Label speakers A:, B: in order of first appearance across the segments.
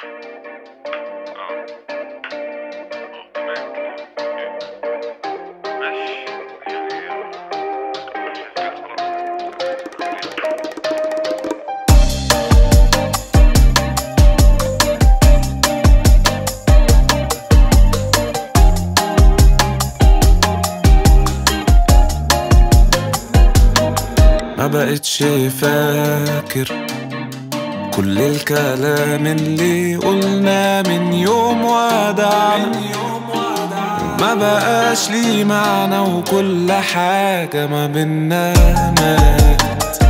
A: اه تمام ماشي يعني مش عايز خلاص
B: ما بقتش فاكر كل الكلام اللي قلنا من يوم ودعنا ما بقاش لي معنى وكل حاجة ما بينا مات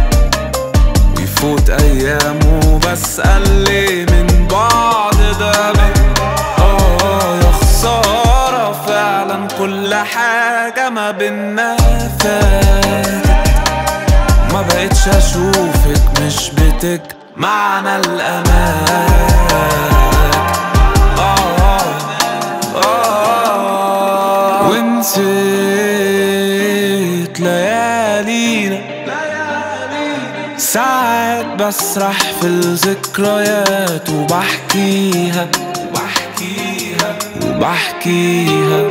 B: ويفوت أيام وبسأل ليه من بعض ده بقى آه يا خسارة فعلا كل حاجة ما بينا فاتت ما بقتش اشوفك مش بتك معنى الامان آه آه ونسيت ليالينا ساعات بسرح في الذكريات وبحكيها وبحكيها وبحكيها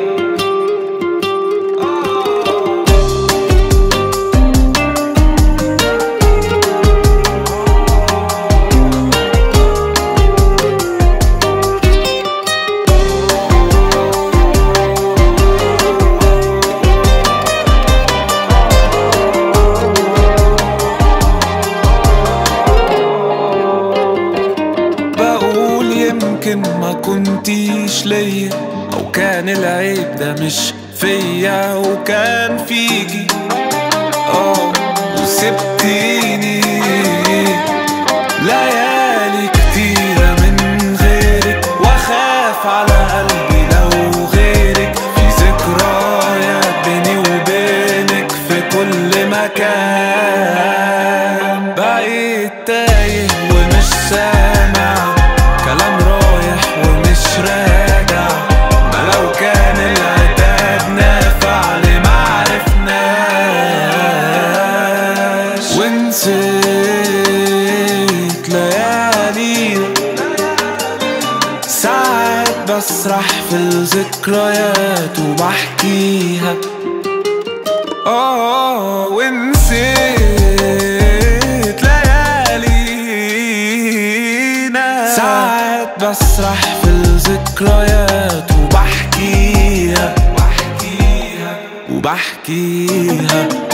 B: بقول يمكن ما كنتيش ليا او كان العيب ده مش فيا وكان فيكي اه وسبتيني ليالي كتيرة من غيرك واخاف على قلبي لو غيرك في ذكريات بيني وبينك في كل مكان بقيت تايه ومش سامع كلام رايح ومش راجع ما لو كان العتاب نافع لما عرفناش ونسيت ليالينا ساعات بسرح في الذكريات وبحكيها اه ونسيت ليالينا ساعات بسرح في الذكريات وبحكيها وبحكيها وبحكيها